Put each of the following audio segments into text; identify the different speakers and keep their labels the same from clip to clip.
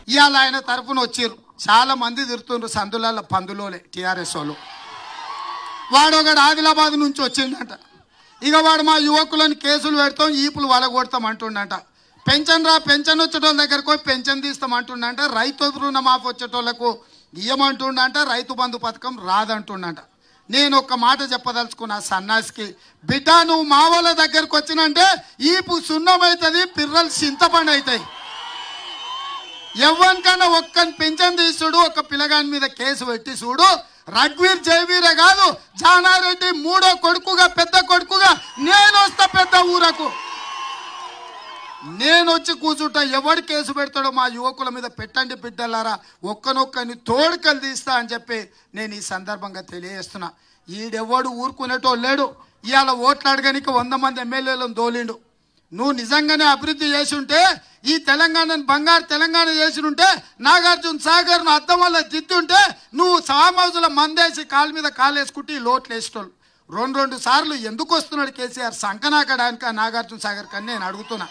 Speaker 1: ఇవాళ ఆయన తరఫున వచ్చిర్రు చాలా మంది తిరుతుండ్రు సందులలో పందులోలే టీఆర్ఎస్ వాళ్ళు వాడు ఒకడు ఆదిలాబాద్ నుంచి వచ్చిండంట ఇక వాడు మా యువకులను కేసులు పెడతాం ఈపులు వలగొడతాం అంటుండంట పెన్షన్ రా పెన్షన్ వచ్చేటోళ్ళ దగ్గరకు పోయి పెన్షన్ తీస్తాం అంటుండంట రైతు రుణమాఫీ వచ్చేటోళ్ళకు ఇయ్యమంటుండంట రైతు బంధు పథకం రాదంటుండంట నేను ఒక్క మాట చెప్పదలుచుకున్నా సన్నాసికి బిడ్డ నువ్వు మా వాళ్ళ దగ్గరకు వచ్చినంటే ఈపు సున్నమవుతుంది పిర్రలు చింతపండు అవుతాయి ఎవరికన్నా ఒక్కని పెన్షన్ తీసుడు ఒక పిల్లగాని మీద కేసు పెట్టి చూడు రఘువీర్ జయవీర కాదు జానారెడ్డి మూడో కొడుకుగా పెద్ద కొడుకుగా నేను వస్తా పెద్ద ఊరకు నేను వచ్చి కూర్చుంటా ఎవడు కేసు పెడతాడో మా యువకుల మీద పెట్టండి బిడ్డలారా ఒక్కనొక్కని తోడుకలు తీస్తా అని చెప్పి నేను ఈ సందర్భంగా తెలియజేస్తున్నా ఈడెవ్వడు ఊరుకునేటో లేడు ఇవాళ ఓట్లు అడగనికి వంద మంది ఎమ్మెల్యేలను దోలిండు నువ్వు నిజంగానే అభివృద్ధి చేసి ఉంటే ఈ తెలంగాణను బంగారు తెలంగాణ చేసి ఉంటే నాగార్జున సాగర్ ను అద్దం వల్ల దిద్దుంటే నువ్వు ఫామ్ హౌస్లో మందేసి కాలు మీద కాలేసుకుంటే ఈ లోట్లు వేసేటోళ్ళు రెండు రెండు సార్లు ఎందుకు వస్తున్నాడు కేసీఆర్ సంకనాకడానికి ఆ నాగార్జున సాగర్ కని నేను అడుగుతున్నా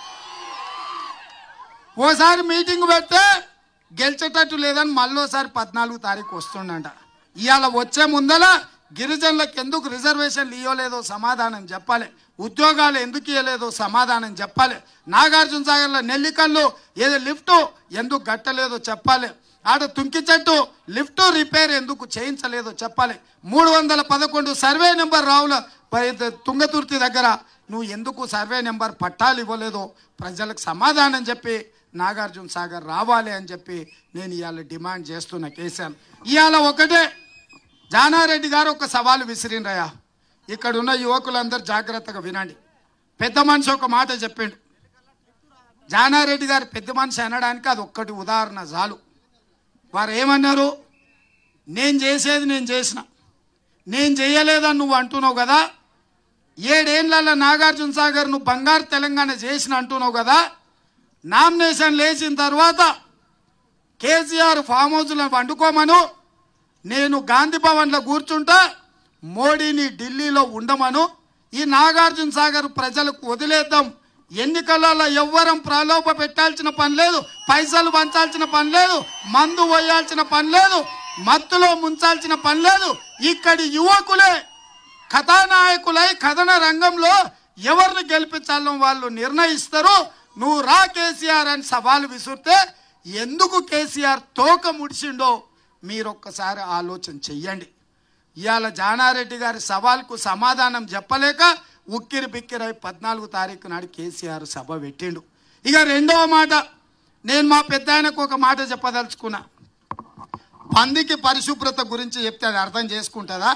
Speaker 1: ఓసారి మీటింగ్ పెడితే గెలిచేటట్టు లేదని మళ్ళోసారి పద్నాలుగు తారీఖు వస్తుండంట ఇవాళ వచ్చే ముందల గిరిజనులకు ఎందుకు రిజర్వేషన్లు ఇవ్వలేదో సమాధానం చెప్పాలి ఉద్యోగాలు ఎందుకు ఇవ్వలేదో సమాధానం చెప్పాలి నాగార్జున సాగర్లో నెల్లికల్లు ఏదో లిఫ్ట్ ఎందుకు కట్టలేదో చెప్పాలి ఆడ తుంకి చెట్టు లిఫ్ట్ రిపేర్ ఎందుకు చేయించలేదో చెప్పాలి మూడు వందల పదకొండు సర్వే నెంబర్ రావుల పై- తుంగతుర్తి దగ్గర నువ్వు ఎందుకు సర్వే నెంబర్ పట్టాలు ఇవ్వలేదో ప్రజలకు సమాధానం చెప్పి నాగార్జున సాగర్ రావాలి అని చెప్పి నేను ఇవాళ డిమాండ్ చేస్తున్న కేసీఆర్ ఇవాళ ఒకటే జానారెడ్డి గారు ఒక సవాలు విసిరినరయ్యా ఇక్కడ ఉన్న యువకులందరూ జాగ్రత్తగా వినండి పెద్ద మనిషి ఒక మాట చెప్పిండు జానారెడ్డి గారు పెద్ద మనిషి అనడానికి అది ఒక్కటి ఉదాహరణ చాలు వారు ఏమన్నారు నేను చేసేది నేను చేసిన నేను చేయలేదని నువ్వు అంటున్నావు కదా ఏడేళ్ల నాగార్జున సాగర్ నువ్వు బంగారు తెలంగాణ చేసిన అంటున్నావు కదా నామినేషన్ లేచిన తర్వాత కేసీఆర్ ఫామ్ హౌస్లో వండుకోమను నేను గాంధీ భవన్లో కూర్చుంటా మోడీని ఢిల్లీలో ఉండమను ఈ నాగార్జున సాగర్ ప్రజలకు వదిలేద్దాం ఎన్నికలలో ఎవ్వరం ప్రలోభ పెట్టాల్సిన పని లేదు పైసలు పంచాల్సిన పని లేదు మందు పోయాల్సిన పని లేదు మత్తులో ముంచాల్సిన పని లేదు ఇక్కడి యువకులే కథానాయకులై కథన రంగంలో ఎవరిని గెలిపించాలో వాళ్ళు నిర్ణయిస్తారు నువ్వు రా కేసీఆర్ అని సవాలు విసురితే ఎందుకు కేసీఆర్ తోక ముడిచిండో మీరు ఒక్కసారి ఆలోచన చెయ్యండి ఇవాళ జానారెడ్డి గారి సవాల్కు సమాధానం చెప్పలేక ఉక్కిరి బిక్కిరై పద్నాలుగు తారీఖు నాడు కేసీఆర్ సభ పెట్టిండు ఇక రెండవ మాట నేను మా పెద్ద ఆయనకు ఒక మాట చెప్పదలుచుకున్నా పందికి పరిశుభ్రత గురించి చెప్తే అది అర్థం చేసుకుంటుందా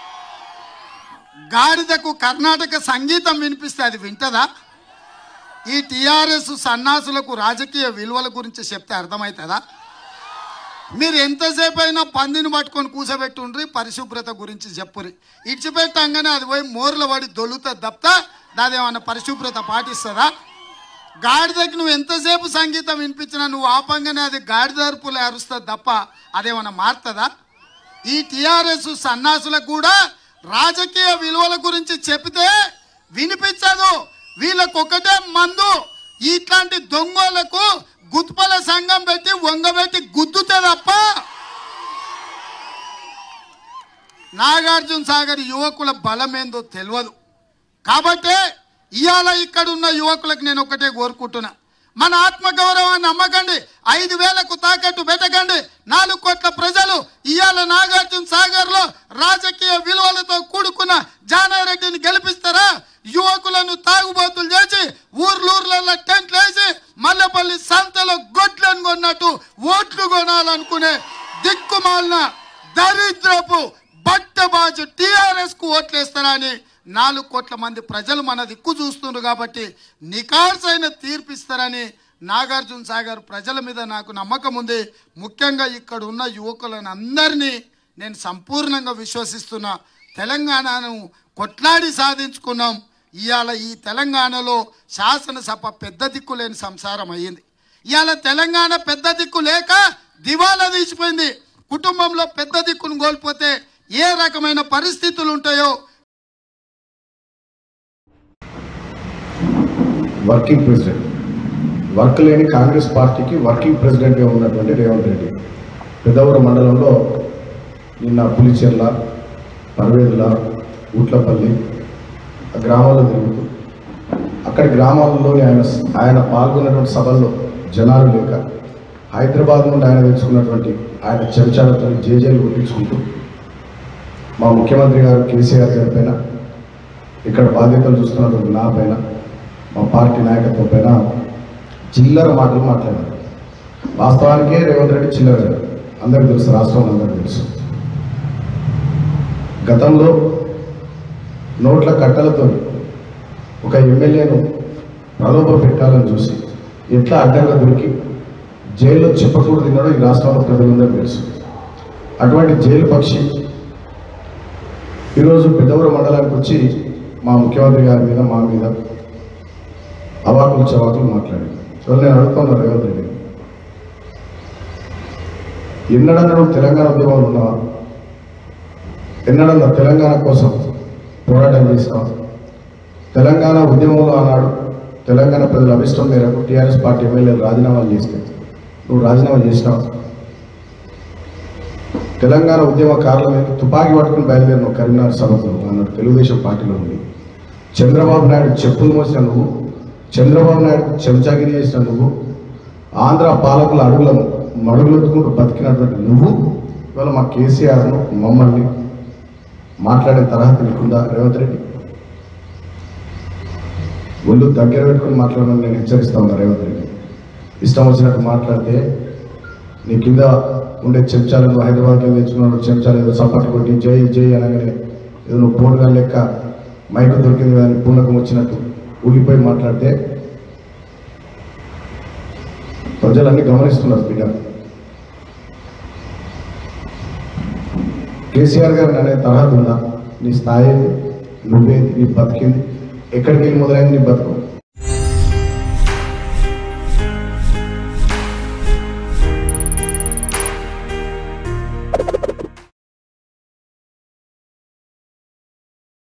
Speaker 1: గాడిదకు కర్ణాటక సంగీతం వినిపిస్తే అది వింటదా ఈ టిఆర్ఎస్ సన్నాసులకు రాజకీయ విలువల గురించి చెప్తే అర్థమవుతుందా మీరు ఎంతసేపు అయినా పందిని పట్టుకొని కూసబెట్టుండ్రి పరిశుభ్రత గురించి చెప్పురి ఇడిచిపెట్టంగానే అది పోయి మోర్ల పడి దొల్లుతుంది తప్ప దాదేమన్నా పరిశుభ్రత పాటిస్తుందా గాడిదకి నువ్వు ఎంతసేపు సంగీతం వినిపించినా నువ్వు ఆపంగానే అది గాడిదర్పులు అరుస్తుంది తప్ప అదేమన్నా మారుతుందా ఈ టిఆర్ఎస్ సన్నాసులకు కూడా రాజకీయ విలువల గురించి చెప్తే వినిపించదు వీళ్ళకు ఒకటే మందు ఇట్లాంటి దొంగలకు గుత్పల సంఘం పెట్టి వంగబెట్టి గుద్దుతే తప్ప నాగార్జున సాగర్ యువకుల బలమేందో తెలియదు కాబట్టే ఇవాళ ఇక్కడ ఉన్న యువకులకు నేను ఒకటే కోరుకుంటున్నా మన ఆత్మగౌరవాన్ని నమ్మకండి ఐదు వేలకు తాకట్టు పెట్టకండి నాలుగు కోట్ల ప్రజలు ఇవాళ నాగార్జున సాగర్ లో రాజకీయ విలువలతో కూడుకున్న జానారెడ్డిని గెలిపిస్తారా యువకులను తాగుబోతులు చేసి ఊర్లూర్లలో టెంట్లు వేసి మల్లెపల్లి సంతలో గొడ్లను కొన్నట్టు ఓట్లు కొనాలనుకునే దిక్కుమాలిన దరిద్రపు బట్టబాజు టిఆర్ఎస్ కు ఓట్లేస్తారా అని నాలుగు కోట్ల మంది ప్రజలు మన దిక్కు చూస్తున్నారు కాబట్టి నికార్సైన తీర్పిస్తారని నాగార్జున సాగర్ ప్రజల మీద నాకు నమ్మకం ఉంది ముఖ్యంగా ఇక్కడ ఉన్న యువకులను అందరినీ నేను సంపూర్ణంగా విశ్వసిస్తున్నా తెలంగాణను కొట్లాడి సాధించుకున్నాం ఇవాళ ఈ తెలంగాణలో శాసనసభ పెద్ద దిక్కు లేని సంసారం అయ్యింది ఇవాళ తెలంగాణ పెద్ద దిక్కు లేక దివాలా తీసిపోయింది కుటుంబంలో పెద్ద దిక్కును కోల్పోతే ఏ రకమైన పరిస్థితులు ఉంటాయో
Speaker 2: working president. వర్క్ లేని కాంగ్రెస్ పార్టీకి వర్కింగ్ ప్రెసిడెంట్గా ఉన్నటువంటి రేవంత్ రెడ్డి పెద్దవరం మండలంలో నిన్న పులిచెర్ల పర్వేదుల ఊట్లపల్లి ఆ గ్రామాల్లో తిరుగుతూ అక్కడి గ్రామాలలోని ఆయన ఆయన పాల్గొన్నటువంటి సభల్లో జనాలు లేక హైదరాబాద్ నుండి ఆయన తెచ్చుకున్నటువంటి ఆయన చెంచాలతో జేజేలు కొట్టించుకుంటూ మా ముఖ్యమంత్రి గారు కేసీఆర్ గారి పైన ఇక్కడ బాధ్యతలు చూస్తున్నటువంటి నా పైన మా పార్టీ నాయకత్వం పైన చిల్లర మాటలు మాట్లాడారు వాస్తవానికే రేవంత్ రెడ్డి చిల్లర గారు. అందరికీ తెలుసు రాష్ట్రంలో అందరికీ తెలుసు గతంలో నోట్ల కట్టలతో ఒక ఎమ్మెల్యేను ప్రలోభ పెట్టాలని చూసి ఎట్లా అడ్డంగా దొరికి జైల్లో చెప్పకూడదు తిన్నాడో ఈ రాష్ట్రంలో ప్రజలందరూ తెలుసు అటువంటి జైలు పక్షి ఈరోజు పెద్దవరం మండలానికి వచ్చి మా ముఖ్యమంత్రి గారి మీద మా మీద అవాకులు చవాకులు మాట్లాడి ఇవాళ నేను అడుగుతున్నా రేవంత్ రెడ్డి ఎన్నడన్నా నువ్వు తెలంగాణ ఉద్యమంలో ఉన్నావా ఎన్నడన్నా తెలంగాణ కోసం పోరాటం చేసినావా తెలంగాణ ఉద్యమంలో ఆనాడు తెలంగాణ ప్రజల అభిష్టం మేరకు టీఆర్ఎస్ పార్టీ ఎమ్మెల్యేలు రాజీనామాలు చేస్తే నువ్వు రాజీనామా చేసినావు తెలంగాణ ఉద్యమకారుల మీద తుపాకీ పట్టుకుని బయలుదేరిన కరీంనగర్ సభకు అన్నాడు తెలుగుదేశం పార్టీలో ఉంది చంద్రబాబు నాయుడు చెప్పులు మోసిన నువ్వు చంద్రబాబు నాయుడు చెంచాగిరి చేసిన నువ్వు ఆంధ్ర పాలకుల అడుగులను మడుగులెత్తుకుంటూ బతికినటువంటి నువ్వు ఇవాళ మా కేసీఆర్ను మమ్మల్ని మాట్లాడే తరహా నీకుందా రేవంత్ రెడ్డి ఒళ్ళు దగ్గర పెట్టుకుని మాట్లాడమని నేను హెచ్చరిస్తా ఉన్నా రేవంత్ రెడ్డి ఇష్టం వచ్చినట్టు మాట్లాడితే నీ కింద ఉండే చెంచాలను హైదరాబాద్కి వెళ్ళి తెచ్చుకున్నాడు చెంచాలు ఏదో సపోర్ట్ కొట్టి జై జై అనగానే ఏదో నువ్వు పోటుగా లెక్క మైకు దొరికింది కానీ పూనకం వచ్చినట్టు ఊగిపోయి మాట్లాడితే ప్రజలన్నీ గమనిస్తున్నారు బిడ్డ కేసీఆర్ గారు అనే తరహా ఉందా నీ స్థాయి ఏంది? నువ్వేంది నీ బతికింది ఎక్కడికి వెళ్ళి మొదలైంది నీ బతుకు